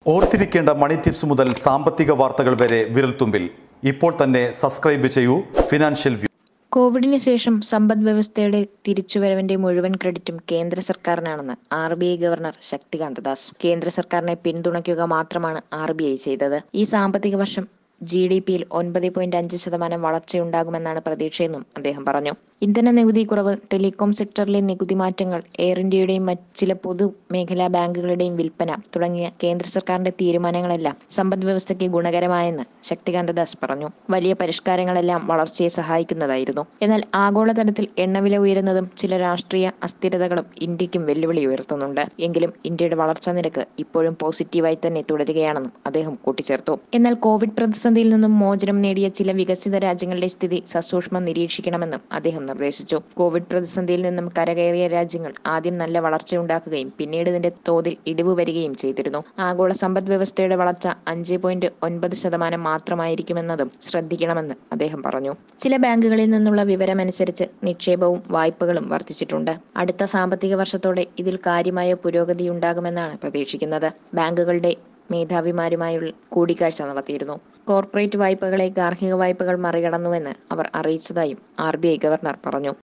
ഓർത്തിരിക്കേണ്ട മണി ടിപ്സ് മുതൽ സാമ്പത്തിക വാർത്തകൾ വരെ വിരൽത്തുമ്പിൽ ഇപ്പോൾ തന്നെ സബ്സ്ക്രൈബ് ചെയ്യൂ ഫിനാൻഷ്യൽ വ്യൂ കോവിഡിന് ശേഷം സമ്പദ് വ്യവസ്ഥയുടെ തിരിച്ചുവരവിന്റെ മുഴുവൻ ക്രെഡിറ്റും കേന്ദ്ര സർക്കാരിനാണെന്ന് R B I governor Shaktikanta Das കേന്ദ്ര സർക്കാരിനെ പിന്തുണയ്ക്കുക മാത്രമാണ് ആർ ബി ഐ ചെയ്തത് ഈ സാമ്പത്തിക വർഷം ജി ഡി പിയിൽ ഒൻപത് പോയിന്റ് അഞ്ച് ശതമാനം വളർച്ചയുണ്ടാകുമെന്നാണ് പ്രതീക്ഷയെന്നും അദ്ദേഹം പറഞ്ഞു ഇന്ധന നികുതി കുറവ് ടെലികോം സെക്ടറിലെ നികുതി മാറ്റങ്ങൾ എയർ ഇന്ത്യയുടെയും മറ്റ് ചില പൊതു മേഖലാ ബാങ്കുകളുടെയും വിൽപ്പന തുടങ്ങിയ കേന്ദ്ര സർക്കാരിന്റെ തീരുമാനങ്ങളെല്ലാം സമ്പദ് വ്യവസ്ഥയ്ക്ക് ഗുണകരമായെന്ന് ശക്തികാന്ത ദാസ് പറഞ്ഞു വലിയ പരിഷ്കാരങ്ങളെല്ലാം വളർച്ചയെ സഹായിക്കുന്നതായിരുന്നു എന്നാൽ ആഗോളതലത്തിൽ എണ്ണവില ഉയരുന്നതും ചില രാഷ്ട്രീയ അസ്ഥിരതകളും ഇന്ത്യക്കും വെല്ലുവിളി ഉയർത്തുന്നുണ്ട് എങ്കിലും ഇന്ത്യയുടെ വളർച്ചാ നിരക്ക് ഇപ്പോഴും പോസിറ്റീവായി തന്നെ തുടരുകയാണെന്നും അദ്ദേഹം കൂട്ടിച്ചേർത്തു എന്നാൽ കോവിഡ് പ്രതിസന്ധിയിൽ നിന്നും മോചനം നേടിയ ചില വികസിത രാജ്യങ്ങളുടെ സ്ഥിതി സസൂക്ഷ്മം നിരീക്ഷിക്കണമെന്നും അദ്ദേഹം നിർദ്ദേശിച്ചു കോവിഡ് പ്രതിസന്ധിയിൽ നിന്നും കരകയറിയ രാജ്യങ്ങൾ ആദ്യം നല്ല വളർച്ചയുണ്ടാക്കുകയും പിന്നീട് ഇതിന്റെ തോതിൽ ഇടിവ് വരികയും ചെയ്തിരുന്നു ആഗോള സമ്പദ് വ്യവസ്ഥയുടെ വളർച്ച അഞ്ച് പോയിന്റ് ഒൻപത് ശതമാനം മാത്രമായിരിക്കുമെന്നതും ശ്രദ്ധിക്കണമെന്ന് അദ്ദേഹം പറഞ്ഞു ചില ബാങ്കുകളിൽ നിന്നുള്ള വിവരമനുസരിച്ച് നിക്ഷേപവും വായ്പകളും വർദ്ധിച്ചിട്ടുണ്ട് അടുത്ത സാമ്പത്തിക വർഷത്തോടെ ഇതിൽ കാര്യമായ പുരോഗതിയുണ്ടാകുമെന്നാണ് പ്രതീക്ഷിക്കുന്നത് ബാങ്കുകളുടെ മേധാവിമാരുമായുള്ള കൂടിക്കാഴ്ച നടത്തിയിരുന്നു കോർപ്പറേറ്റ് വായ്പകളെ ഗാർഹിക വായ്പകൾ മറികടന്നുവെന്ന് അവർ അറിയിച്ചതായും ആർ ബി ഐ ഗവർണർ പറഞ്ഞു